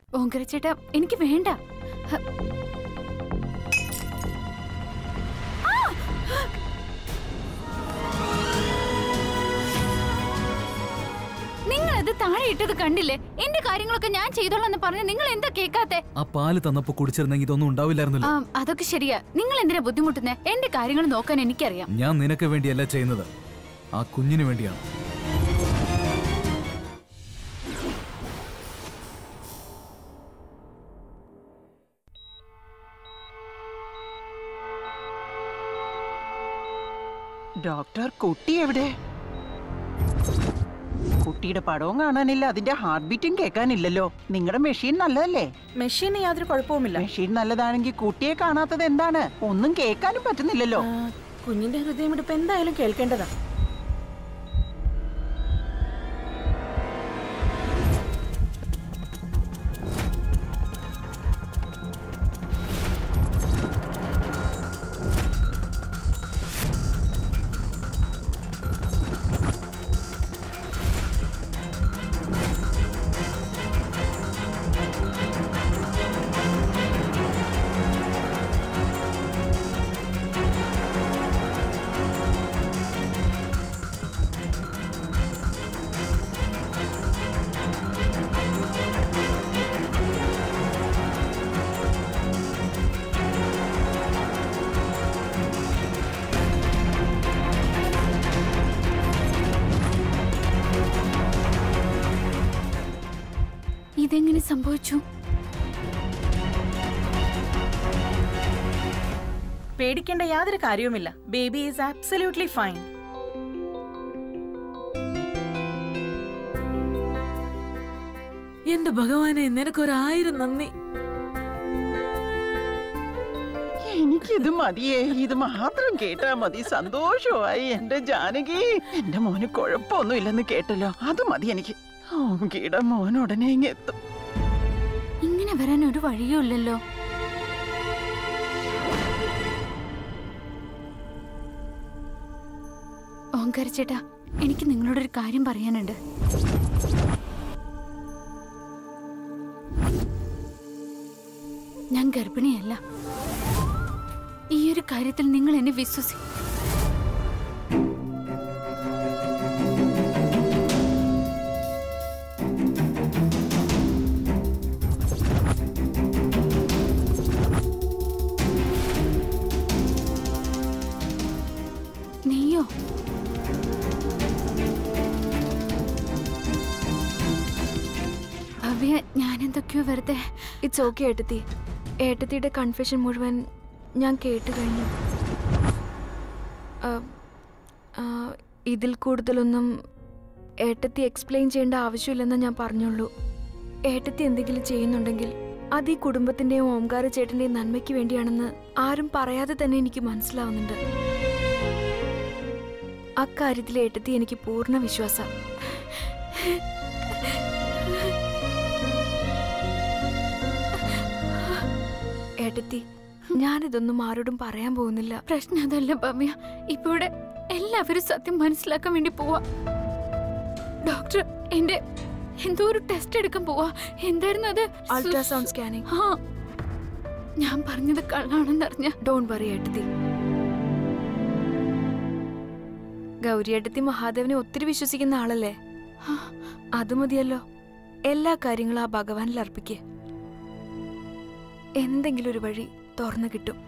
ഓങ്കര ചേട്ടാ എനിക്ക് വേണ്ട ഹ. ആ! നിങ്ങൾ അത് താഴെ ഇട്ടത് കണ്ടില്ലേ എന്റെ കാര്യങ്ങളൊക്കെ ഞാൻ ചെയ്തോളാം എന്ന് പറഞ്ഞ് നിങ്ങൾ എന്താ കേൾക്കാത്തെ ആ പാല് തന്നപ്പോ കുടിച്ചിരുന്നെങ്കിൽ ഇതൊന്നും ഉണ്ടാവില്ലായിരുന്നല്ലോ ആ, അതൊക്കെ ശരിയാ നിങ്ങൾ എന്തിനാ ബുദ്ധിമുട്ടുന്നേ എന്റെ കാര്യങ്ങൾ നോക്കാൻ എനിക്കറിയാം ഞാൻ നിനക്ക് വേണ്ടിയല്ല ചെയ്യുന്നത് ആ കുഞ്ഞിന് വേണ്ടിയാണ് ഡോക്ടർ കുട്ടി എവിടെ കുട്ടിയുടെ പടവും കാണാനില്ല അതിന്റെ ഹാർട്ട് ബീറ്റും കേൾക്കാനില്ലല്ലോ നിങ്ങളുടെ മെഷീൻ നല്ലതല്ലേ മെഷീന് യാതൊരു കുഴപ്പവുമില്ല മെഷീൻ നല്ലതാണെങ്കിൽ കുട്ടിയെ കാണാത്തത് എന്താണ് ഒന്നും കേൾക്കാനും പറ്റുന്നില്ലല്ലോ ആ, കുഞ്ഞിന്റെ ഹൃദയമിടിപ്പ് എന്തായാലും കേൾക്കേണ്ടതാ ഇതെങ്ങനെ സംഭവിച്ചു പേടിക്കേണ്ട യാതൊരു കാര്യവുമില്ല ബേബി ഈസ് ആബ്സല്യൂട്ട്ലി ഫൈൻ എന്റെ ഭഗവാനെ നിനക്കൊരായിരം നന്ദി എനിക്കിത് മതിയേ ഇത് മാത്രം കേട്ടാ മതി സന്തോഷമായി എന്റെ ജാനകി എന്റെ മോന് കുഴപ്പമൊന്നുമില്ലെന്ന് കേട്ടല്ലോ അത് മതി എനിക്ക് ഓങ്കിയുടെ മോൻ ഉടനെ ഇങ്ങ് എത്തും ഇങ്ങനെ വരാൻ ഒരു വഴിയും ഇല്ലല്ലോ ഓങ്കാര ചേട്ടാ എനിക്ക് നിങ്ങളോടൊരു കാര്യം പറയാനുണ്ട് ഞാൻ ഗർഭിണിയല്ല ഈ ഒരു കാര്യത്തിൽ നിങ്ങൾ എന്നെ വിശ്വസി നീയോ ഭവ്യ ഞാൻ എന്തൊക്കെയോ വെറുതെ ഇറ്റ്സ് ഓക്കെ ഏട്ടത്തി ഏട്ടത്തിയുടെ കൺഫെഷൻ മുഴുവൻ ഞാൻ കേട്ട് കഴിഞ്ഞു ആ, ആ, ഇതിൽ കൂടുതലൊന്നും ഏട്ടത്തി എക്സ്പ്ലെയിൻ ചെയ്യേണ്ട ആവശ്യമില്ലെന്ന് ഞാൻ പറഞ്ഞുള്ളൂ ഏട്ടത്തി എന്തെങ്കിലും ചെയ്യുന്നുണ്ടെങ്കിൽ അത് ഈ കുടുംബത്തിന്റെയും ഓംകാര ചേട്ടന്റെയും നന്മയ്ക്ക് വേണ്ടിയാണെന്ന് ആരും പറയാതെ തന്നെ എനിക്ക് മനസ്സിലാവുന്നുണ്ട് അക്കാര്യത്തിൽ ഏട്ടത്തി എനിക്ക് പൂർണ്ണ വിശ്വാസം ഏട്ടത്തി ഞാനിതൊന്നും ആരോടും പറയാൻ പോകുന്നില്ല പ്രശ്നം അതല്ല ഭവ്യ ഇപ്പൊ ഇവിടെ എല്ലാവരും സത്യം മനസ്സിലാക്കാൻ വേണ്ടി പോവാ ഡോക്ടർ എന്റെ എന്തോ ഒരു ടെസ്റ്റ് എടുക്കാൻ പോവാ എന്തായിരുന്നു അത് അൾട്രാസൗണ്ട് സ്കാനിങ് ആ ഞാൻ പറഞ്ഞത് കള്ളാണെന്നറിഞ്ഞ ഡോൺ വറി ഏട്ടത്തി ഗൗരി ഏട്ടത്തി മഹാദേവനെ ഒത്തിരി വിശ്വസിക്കുന്ന ആളല്ലേ അത് മതിയല്ലോ എല്ലാ കാര്യങ്ങളും ആ ഭഗവാനിൽ അർപ്പിക്ക് എന്തെങ്കിലും ഒരു വഴി തുറന്നു കിട്ടും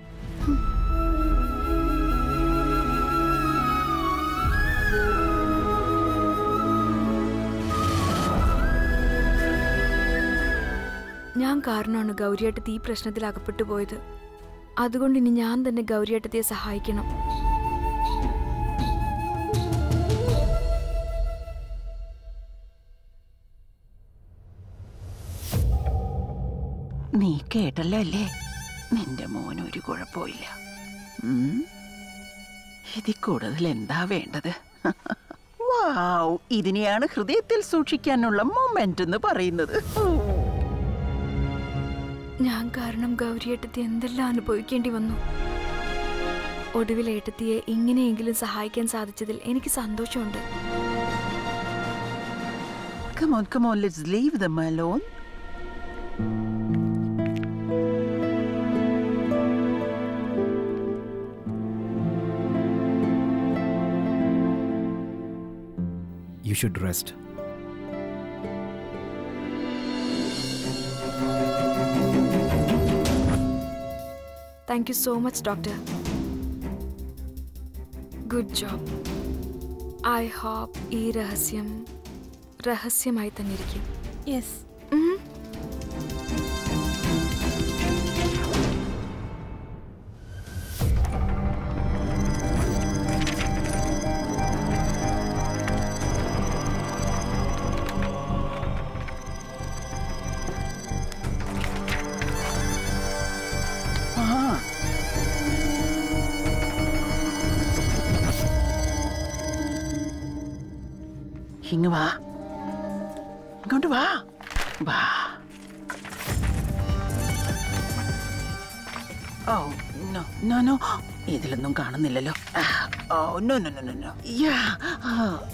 ഞാൻ കാരണമാണ് ഗൗരിയേട്ടത്തി ഈ പ്രശ്നത്തിൽ അകപ്പെട്ടു പോയത് അതുകൊണ്ട് ഇനി ഞാൻ തന്നെ ഗൗരിയേട്ടത്തിയെ സഹായിക്കണം നീ കേട്ടല്ലോ അല്ലേ നിന്റെ മോൻ ഒരു കുഴപ്പമില്ല ഉം? ഇതിൽ കൂടുതൽ എന്താ വേണ്ടത് വാവ് ഇതിനെയാണ് ഹൃദയത്തിൽ സൂക്ഷിക്കാനുള്ള മൊമെന്റ് എന്ന് പറയുന്നത് ഓ. ഞാൻ കാരണം ഗൗരിയേട്ടത്തി എന്തെല്ലാം അനുഭവിക്കേണ്ടി വന്നു ഒടുവിൽ ഏട്ടത്തിയെ ഇങ്ങനെയെങ്കിലും സഹായിക്കാൻ സാധിച്ചതിൽ എനിക്ക് സന്തോഷമുണ്ട് Come on, come on, let's leave them alone. You should rest thank you so much doctor good job I hope ഈ രഹസ്യം രഹസ്യമായി തന്നെ ഇരിക്കും യെസ് ഉം. ആ ഇങ്ങ് വാ ഇങ്ങോട്ട് വാ വാ ഓ നോ നോ നോ ഇതിലൊന്നും കാണുന്നില്ലല്ലോ ആ, oh no no no no no yeah ആ.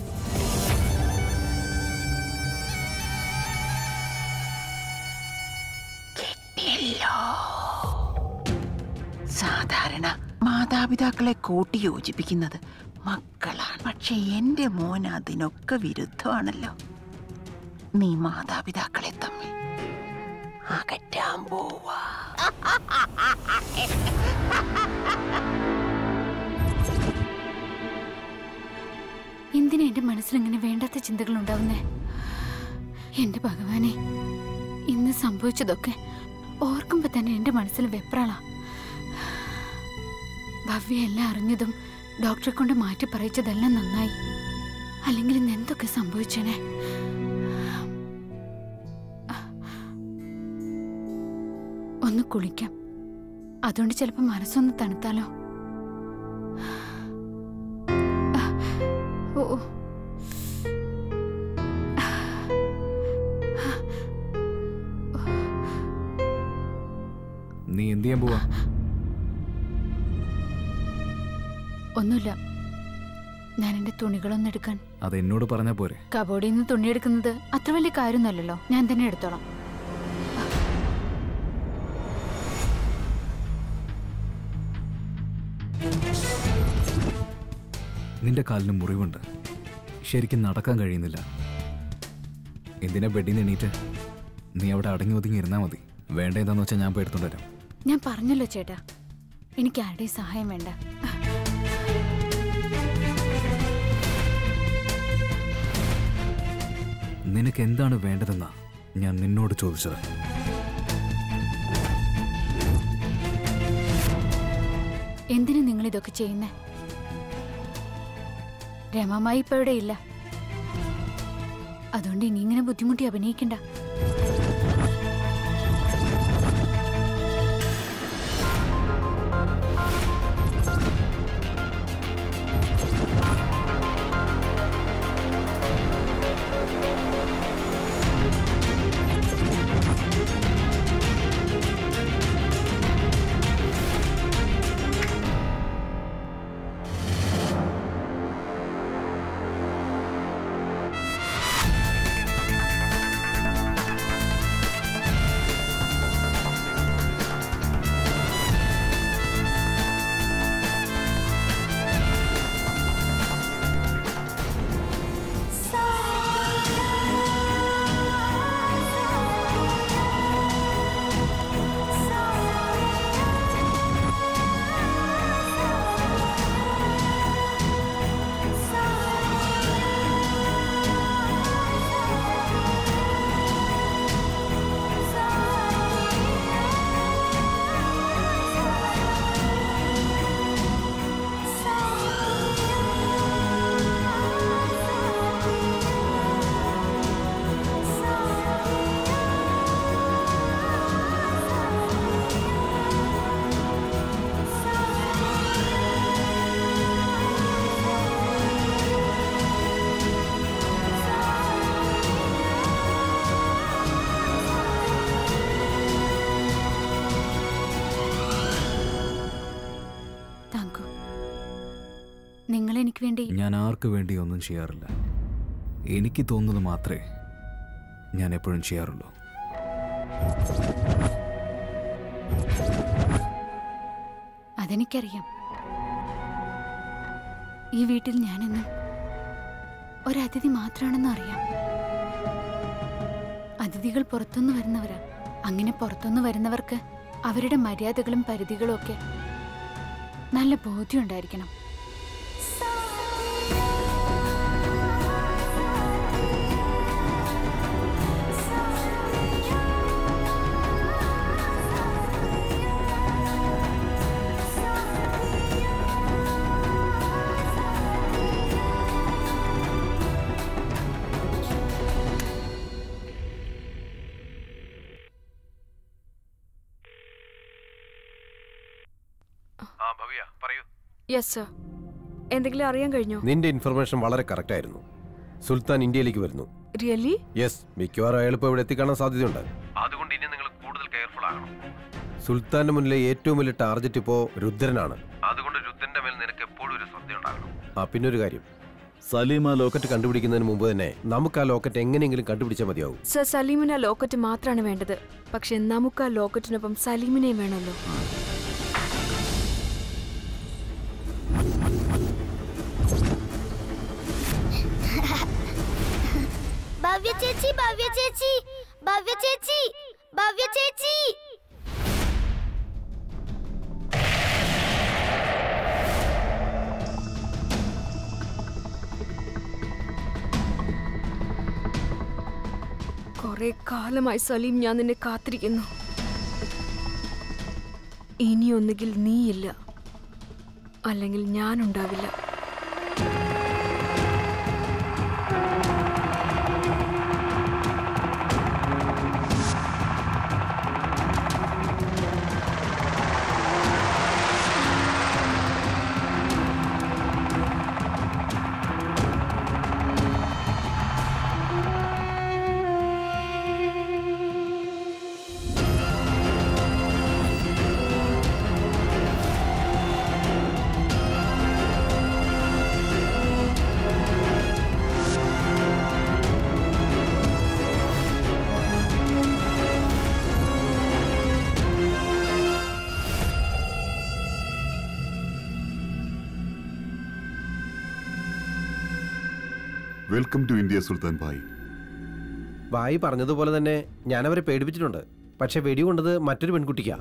കിട്ടിയല്ലോ സാധാരണ മാതാപിതാക്കളെ കൂട്ടി യോജിപ്പിക്കുന്നത് മക്കളാണ് പക്ഷെ എന്റെ മോൻ അതിനൊക്കെ വിരുദ്ധമാണല്ലോ നീ മാതാപിതാക്കളെ തമ്മിൽ അകറ്റാൻ പോവാ എന്തിനാ എന്റെ മനസ്സിൽ ഇങ്ങനെ വേണ്ടാത്ത ചിന്തകൾ ഉണ്ടാവുന്നേ എന്റെ ഭഗവാനെ ഇന്ന് സംഭവിച്ചതൊക്കെ ഓർക്കുമ്പോ തന്നെ എന്റെ മനസ്സിൽ വെപ്രാള ഭവ്യ എല്ലാം അറിഞ്ഞതും ഡോക്ടറെ കൊണ്ട് മാറ്റി പറയിച്ചതെല്ലാം നന്നായി അല്ലെങ്കിൽ ഇന്ന് എന്തൊക്കെ സംഭവിച്ചേനെ ഒന്ന് കുളിക്കാം അതുകൊണ്ട് ചിലപ്പോ മനസ്സൊന്ന് തണുത്താലോ ഓ ഓ. നീ എന്ത് ചെയ്യാൻ പോവാ ഒന്നുമില്ല ഞാൻ എന്റെ തുണികളൊന്നും എടുക്കാൻ അത് എന്നോട് പറഞ്ഞാ പോരെ കബോർഡിൽ നിന്ന് തുണിയെടുക്കുന്നത് അത്ര വലിയ കാര്യമൊന്നുമല്ലല്ലോ ഞാൻ തന്നെ എടുത്തോളാം നിന്റെ കാലിന് മുറിവുണ്ട് ശരിക്കും നടക്കാൻ കഴിയുന്നില്ല എന്തിനാ ബെഡിൽ നിന്ന് എണീറ്റ് നീ അവിടെ അടങ്ങി ഒതുങ്ങി ഇരുന്നാ മതി വേണ്ട എന്താന്ന് വെച്ചാൽ ഞാൻ പോയി എടുത്തോണ്ട് വരാം ഞാൻ പറഞ്ഞല്ലോ ചേട്ടാ എനിക്ക് ആരുടെയും സഹായം വേണ്ട നിനക്ക് എന്താണ് വേണ്ടതെന്നാ ഞാൻ നിന്നോട് ചോദിച്ചത് എന്തിനു നിങ്ങൾ ഇതൊക്കെ ചെയ്യുന്നേ രമമായി ഇപ്പൊ ഇവിടെ ഇല്ല അതുകൊണ്ട് ഇനി ഇങ്ങനെ ബുദ്ധിമുട്ടി അഭിനയിക്കണ്ട താങ്കു നിങ്ങൾ എനിക്ക് വേണ്ടി ഞാൻ ആർക്ക് വേണ്ടി ഒന്നും ചെയ്യാറില്ല എനിക്ക് തോന്നുന്നത് മാത്രമേ ഞാൻ എപ്പോഴും ചെയ്യാറുള്ളൂ അതെനിക്കറിയാം ഈ വീട്ടിൽ ഞാനെന്നും ഒരതിഥി മാത്രമാണെന്നും അറിയാം അതിഥികൾ പുറത്തുനിന്ന് വരുന്നവരാ അങ്ങനെ പുറത്തുനിന്ന് വരുന്നവർക്ക് അവരുടെ മര്യാദകളും പരിധികളും ഒക്കെ നല്ല ബോധ്യം ഉണ്ടായിരിക്കണം ആ ഭവ്യ പറയൂ യെസ് സർ എന്തെങ്കിലും അറിയാൻ കഴിഞ്ഞോ നിന്റെ ഇൻഫർമേഷൻ വളരെ കറക്റ്റ് ആയിരുന്നു സുൽത്താൻ ഇന്ത്യയിലേക്ക് വരുന്നു റിയലി യെസ് മിക്കവാറും അയാൾ ഇപ്പോൾ ഇവിടെ എത്തിക്കാണാൻ സാധ്യതയുണ്ട് അതുകൊണ്ട് ഇനി നിങ്ങൾ കൂടുതൽ കെയർഫുൾ ആകണം സുൽത്താന്റെ മുന്നിലെ ഏറ്റവും വലിയ ടാർഗറ്റ് ഇപ്പോൾ രുദ്രനാണ് അതുകൊണ്ട് രുദ്രന്റെ മേൽ നിനക്ക് എപ്പോഴും ഒരു ശ്രദ്ധ ഉണ്ടാകണം ആ പിന്നൊരു കാര്യം സലീം ആ ലോക്കറ്റ് കണ്ടുപിടിക്കുന്നതിന് മുമ്പ് തന്നെ നമുക്ക് ആ ലോക്കറ്റ് എങ്ങനെയെങ്കിലും കണ്ടുപിടിച്ചാൽ മതിയാവും സർ സലീമിന് ആ ലോക്കറ്റ് മാത്രമാണ് വേണ്ടത് പക്ഷെ നമുക്ക് ആ ലോക്കറ്റിനൊപ്പം സലീമിനെയും വേണമല്ലോ ഭവ്യ ചേച്ചി ഭവ്യ ചേച്ചി ഭവ്യ ചേച്ചി ഭവ്യ ചേച്ചി കുറെ കാലമായി സലീം ഞാൻ നിന്നെ കാത്തിരിക്കുന്നു ഇനി ഒന്നുകിൽ നീയില്ല അല്ലെങ്കിൽ ഞാനുണ്ടാവില്ല welcome to India Sultan bhai ഭായി പറഞ്ഞതുപോലെ തന്നെ ഞാൻ അവരെ പേടിപ്പിച്ചിട്ടുണ്ട് പക്ഷെ വെടികൊണ്ടത് മറ്റൊരു പെൺകുട്ടിക്കാ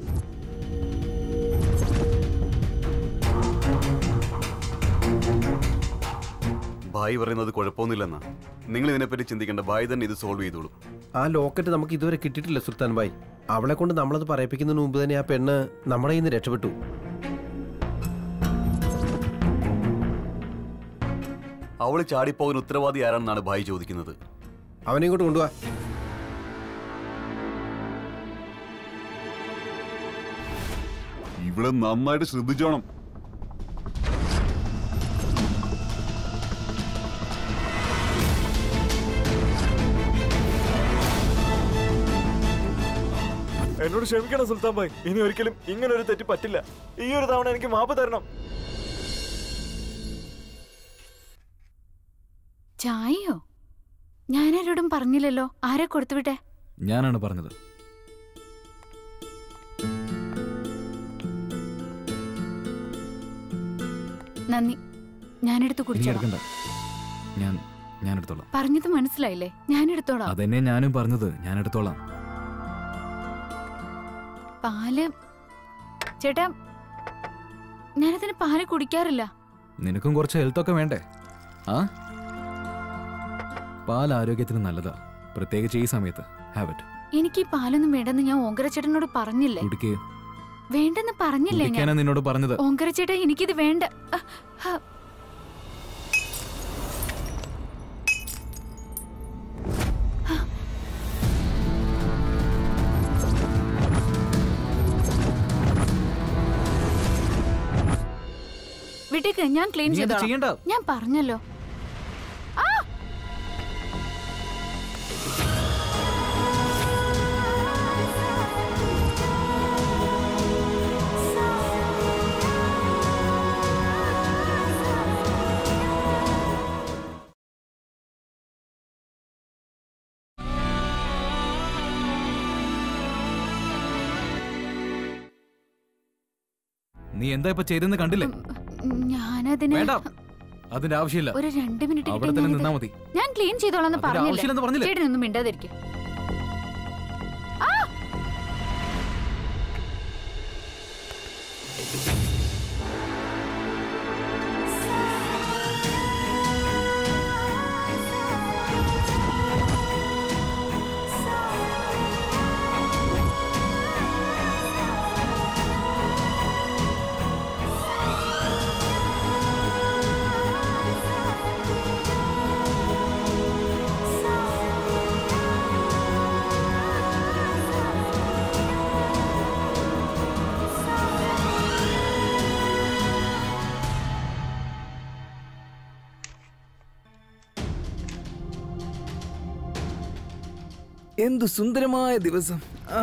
ഭായ് പറയുന്നത് കുഴപ്പമൊന്നുമില്ലെന്നാ നിങ്ങൾ ഇതിനെപ്പറ്റി ചിന്തിക്കേണ്ട ഭായ് തന്നെ ഇത് സോൾവ് ചെയ്തോളൂ ആ ലോക്കറ്റ് നമുക്ക് ഇതുവരെ കിട്ടിയിട്ടില്ല സുൽത്താൻ ഭായ് അവളെ കൊണ്ട് നമ്മളത് പറയിപ്പിക്കുന്നതിന് മുമ്പ് തന്നെ ആ പെണ്ണ് നമ്മുടെ കയ്യിൽ നിന്ന് രക്ഷപ്പെട്ടു അവള് ചാടിപ്പോകാൻ ഉത്തരവാദി ആരാണെന്നാണ് ഭായ് ചോദിക്കുന്നത് അവനെ ഇങ്ങോട്ട് കൊണ്ടുപോവാ ഇവിടെ നന്നായിട്ട് ശ്രദ്ധിച്ചോണം എന്നോട് ക്ഷമിക്കണം സുൽത്താൻ ഭായ് ഇനി ഒരിക്കലും ഇങ്ങനെ ഒരു തെറ്റ് പറ്റില്ല ഈ ഒരു തവണ എനിക്ക് മാപ്പ് തരണം ചായയോ ഞാനാരോടും പറഞ്ഞില്ലല്ലോ ആരെ കൊടുത്തുവിട്ടെ ഞാനാണ് പറഞ്ഞത് നന്ദി ഞാനെടുത്ത് നീ കുടിച്ചോളാം എടുക്കണ്ട ഞാൻ ഞാൻ എടുത്തോളാം പറഞ്ഞത് മനസ്സിലായില്ലേ ഞാനെടുത്തോളാം അതെന്നെ ഞാനും പറഞ്ഞത് ഞാൻ എടുത്തോളാം പാല് ചേട്ടാ ഞാനതിന് പാല് കുടിക്കാറില്ല നിനക്കും കുറച്ച് ഹെൽത്ത് ഒക്കെ വേണ്ടേ ആ പാൽ ആരോഗ്യത്തിന് നല്ലതാ പ്രത്യേകിച്ച് ഈ സമയത്ത് ഹാവ് ഇറ്റ് എനിക്ക് ഈ പാലൊന്നും വേണ്ടെന്ന് ഞാൻ ഓങ്കര ചേട്ടനോട് പറഞ്ഞില്ലേ കുടിക്കേ വേണ്ടെന്ന് പറഞ്ഞില്ലേ ഞാൻ കുടിക്കാനാ നിന്നോട് പറഞ്ഞത് ഓങ്കര ചേട്ടാ എനിക്കിത് വേണ്ട അ, ഹ. വിട്ടേക്ക് ഞാൻ ക്ലീൻ നീ അത് ചെയ്തോളാം ചെയ്യണ്ട. ഞാൻ പറഞ്ഞല്ലോ ആ നീ എന്താ ഇപ്പൊ ചെയ്തെന്ന് കണ്ടില്ലേ ഞാനതിന് വേണ്ട അതിന്റെ ആവശ്യമില്ല ഒരു രണ്ട് മിനിറ്റ് അവിടെ കിട്ടിയാൽ തന്നെ ഞാനിത് നിന്നാ മതി ഞാൻ ക്ലീൻ ചെയ്തോളാന്ന് അതിന്റെ ആവശ്യമില്ലെന്ന് പറഞ്ഞില്ല പറഞ്ഞില്ലേ? ചേട്ടനൊന്നും മിണ്ടാതിരിക്കും എന്തു സുന്ദരമായ ദിവസം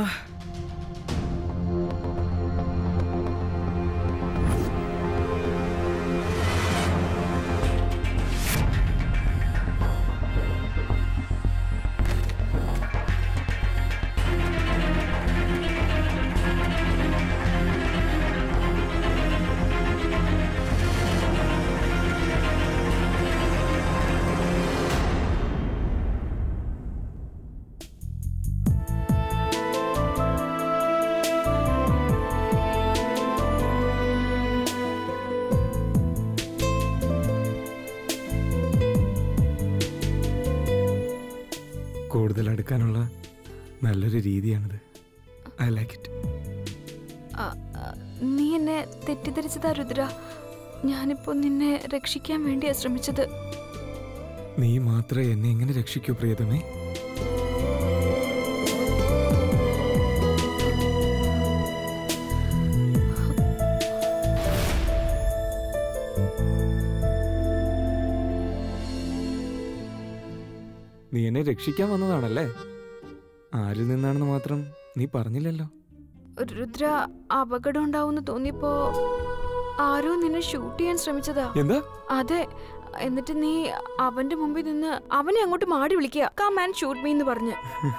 കൂടുതൽ അടുക്കാനുള്ള നല്ലൊരു രീതിയാണിത് ഐ ലൈക്ക് ഇറ്റ് ആ, ആ, നീ എന്നെ തെറ്റിദ്ധരിച്ചതാ രുദ്ര ഞാനിപ്പോ നിന്നെ രക്ഷിക്കാൻ വേണ്ടിയാ ശ്രമിച്ചത് നീ മാത്രമേ എന്നെ എങ്ങനെ രക്ഷിക്കൂ പ്രിയതമേ നീ എന്നെ രക്ഷിക്കാൻ വന്നതാണല്ലേ ആരിൽ നിന്നാണെന്ന് മാത്രം നീ പറഞ്ഞില്ലല്ലോ രുദ്ര അപകടം ഉണ്ടാവുമെന്ന് തോന്നിയപ്പോ ആരോ നിന്നെ ഷൂട്ട് ചെയ്യാൻ ശ്രമിച്ചതാ എന്താ അതെ എന്നിട്ട് നീ അവന്റെ മുമ്പിൽ നിന്ന് അവനെ അങ്ങോട്ട് മാടി വിളിക്കുക കം ആൻഡ് ഷൂട്ട് മീ എന്ന് പറഞ്ഞ്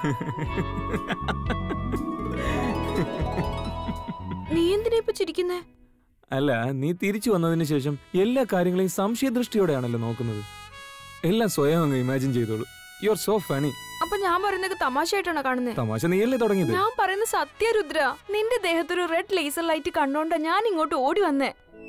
നീ എന്തിനാ ഇപ്പൊ ചിരിക്കുന്നേ അല്ല നീ തിരിച്ചു വന്നതിന് ശേഷം എല്ലാ കാര്യങ്ങളെയും സംശയദൃഷ്ടിയോടെയാണല്ലോ നോക്കുന്നത് എല്ലാം സ്വയം അങ്ങ് ഇമാജിൻ ചെയ്തോളൂ യു ആർ സോ ഫണി അപ്പൊ ഞാൻ പറയുന്നത് തമാശയായിട്ടാണോ കാണുന്നത് തമാശ നീയല്ലേ തുടങ്ങിയത് ഞാൻ പറയുന്നത് സത്യ രുദ്ര നിന്റെ ദേഹത്തൊരു റെഡ് ലേസർ ലൈറ്റ് കണ്ടോണ്ടാ ഞാൻ ഇങ്ങോട്ട് ഓടി വന്നേ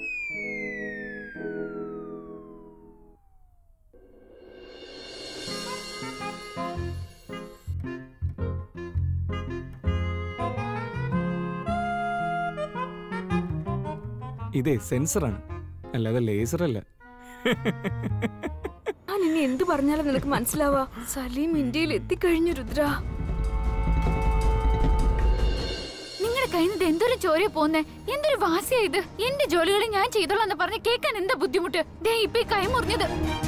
ഇതേ സെൻസറാണ് അല്ലാതെ ലേസർ അല്ല ഞാൻ ഇനി എന്ത് പറഞ്ഞാലും നിനക്ക് മനസ്സിലാവാ സലീം ഇന്ത്യയിൽ എത്തിക്കഴിഞ്ഞു രുദ്ര നിങ്ങളുടെ കയ്യിൽ നിന്ന് എന്തൊരു ചോരയാ പോന്നെ എന്തൊരു വാസിയാ ഇത് എന്റെ ജോലികൾ ഞാൻ ചെയ്തോളാം എന്ന് പറഞ്ഞ് കേൾക്കാൻ എന്താ ബുദ്ധിമുട്ട് ദേ ഇപ്പൊ ഈ കൈ മുറിഞ്ഞത്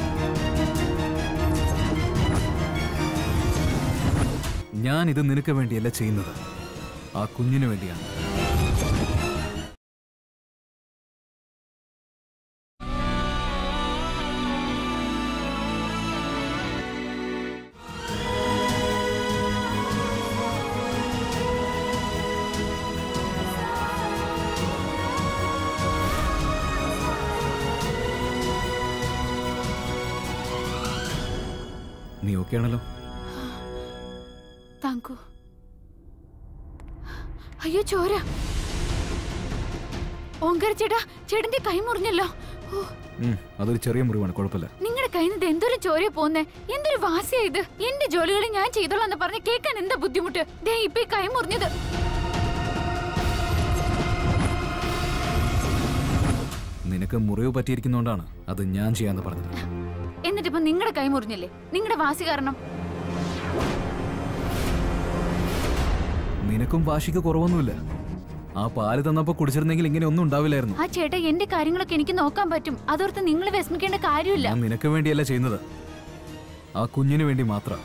ഞാൻ ഇത് നിനക്ക് വേണ്ടിയല്ല ചെയ്യുന്നത് ആ കുഞ്ഞിന് വേണ്ടിയാണ് നീ ഓക്കെ ആണല്ലോ താങ്കു അയ്യോ ചോര ഓങ്കാര ചേട്ടാ ചേട്ടന്റെ കൈ മുറിഞ്ഞല്ലോ ഓ ഉം, അതൊരു ചെറിയ മുറിവാണ് കുഴപ്പമില്ല നിങ്ങളുടെ കയ്യിൽ നിന്ന് എന്തൊരു ചോരയാ പോന്നെ എന്തൊരു വാസിയാ ഇത് എന്റെ ജോലികൾ ഞാൻ ചെയ്തോളാം എന്ന് പറഞ്ഞ് കേൾക്കാൻ എന്താ ബുദ്ധിമുട്ട് ദേ ഇപ്പൊ ഈ കൈ മുറിഞ്ഞത് നിനക്ക് മുറിവ് പറ്റിയിരിക്കുന്നോണ്ടാണ് അത് ഞാൻ ചെയ്യാന്ന് പറഞ്ഞത് എന്നിട്ടിപ്പോ നിങ്ങളുടെ കൈ മുറിഞ്ഞില്ലേ നിങ്ങളുടെ വാസി കാരണം നിനക്കും വാശിക്ക് കുറവൊന്നുമില്ല ആ പാല് തന്നപ്പോ കുടിച്ചിരുന്നെങ്കിൽ ഇങ്ങനെ ഒന്നും ഉണ്ടാവില്ലായിരുന്നു ആ ചേട്ടാ എന്റെ കാര്യങ്ങളൊക്കെ എനിക്ക് നോക്കാൻ പറ്റും അതോർത്ത് നിങ്ങൾ വിഷമിക്കേണ്ട കാര്യമില്ല ഞാൻ നിനക്ക് വേണ്ടിയല്ല ചെയ്യുന്നത് ആ കുഞ്ഞിന് വേണ്ടി മാത്രം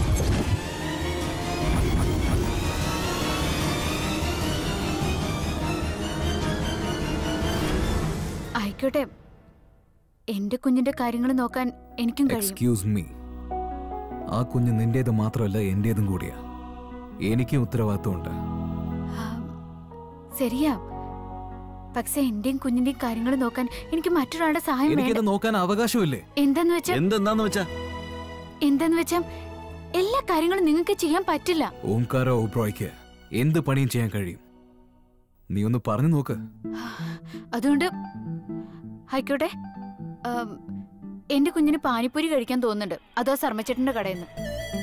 ആയിക്കോട്ടെ എന്റെ കുഞ്ഞിന്റെ കാര്യങ്ങൾ നോക്കാൻ എനിക്കും കഴിയും എക്സ്ക്യൂസ് മീ ആ കുഞ്ഞ് നിന്റേത് മാത്രമല്ല എന്റേതും കൂടിയാ എനിക്കും ഉത്തരവാദിത്വമുണ്ട് ശരിയാ പക്ഷെ എന്റെയും കുഞ്ഞിന്റെയും കാര്യങ്ങൾ നോക്കാൻ എനിക്ക് മറ്റൊരാളുടെ സഹായം എനിക്കിത് വേണ്ട നോക്കാൻ അവകാശമില്ലേ എന്താന്ന് വെച്ചാ എന്തെന്താന്ന് വെച്ചാ എന്താന്ന് വെച്ചാ എല്ലാ കാര്യങ്ങളും നിങ്ങൾക്ക് ചെയ്യാൻ പറ്റില്ല ഓംകാരോ ഓബ്രോയ്ക്ക് എന്ത് പണിയും ചെയ്യാൻ കഴിയും നീ ഒന്ന് പറഞ്ഞു നോക്ക് അതുകൊണ്ട് ആയിക്കോട്ടെ ആം, എന്റെ കുഞ്ഞിന് പാനിപ്പൂരി കഴിക്കാൻ തോന്നുന്നുണ്ട് അതോ സർമ്മച്ചേട്ടന്റെ കടയിൽ നിന്ന്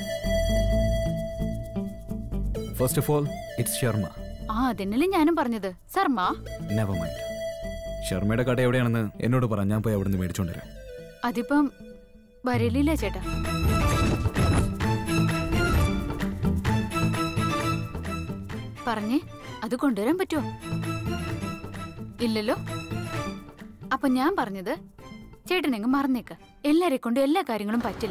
first of all it's Sharma ആ അതിനല്ലേ ഞാനും പറഞ്ഞത് സർമ്മ നെവർ മൈൻഡ് ശർമ്മയുടെ കട എവിടെയാണെന്ന് എന്നോട് പറ ഞാൻ പോയി അവിടെ നിന്ന് മേടിച്ചോണ്ടുവരാം അതിപ്പം വരലില്ല ചേട്ടാ പറഞ്ഞേ അത് കൊണ്ടുവരാൻ പറ്റുമോ ഇല്ലല്ലോ അപ്പൊ ഞാൻ പറഞ്ഞത് ചേട്ടനെങ്ങ് മറന്നേക്ക് എല്ലാരെ കൊണ്ട് എല്ലാ കാര്യങ്ങളും പറ്റില്ല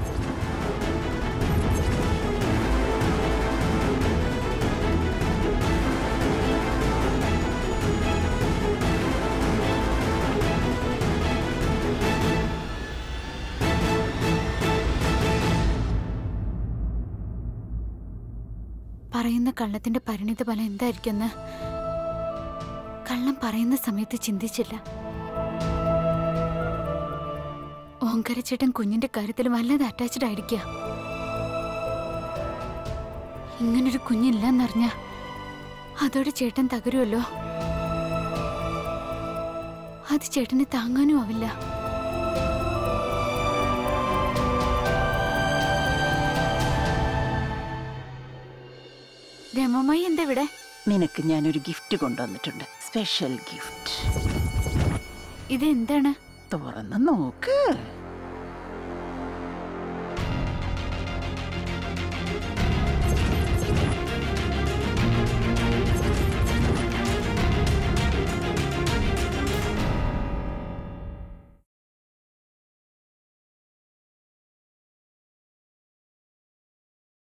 പറയുന്ന കള്ളത്തിന്റെ പരിണിത ഫലം എന്തായിരിക്കുമെന്ന് കള്ളം പറയുന്ന സമയത്ത് ചിന്തിച്ചില്ല ഓങ്കരച്ചേട്ടൻ കുഞ്ഞിന്റെ കാര്യത്തിൽ വല്ലാതെ അറ്റാച്ച്ഡ് ആയിരിക്കുക ഇങ്ങനൊരു കുഞ്ഞില്ലെന്നറിഞ്ഞ അതോടെ ചേട്ടൻ തകരുമല്ലോ അത് ചേട്ടന് താങ്ങാനും ആവില്ല രമമായി എന്താ ഇവിടെ നിനക്ക് ഞാനൊരു ഗിഫ്റ്റ് കൊണ്ടുവന്നിട്ടുണ്ട് സ്പെഷ്യൽ ഗിഫ്റ്റ് ഇത് എന്താണ് തുറന്ന് നോക്ക്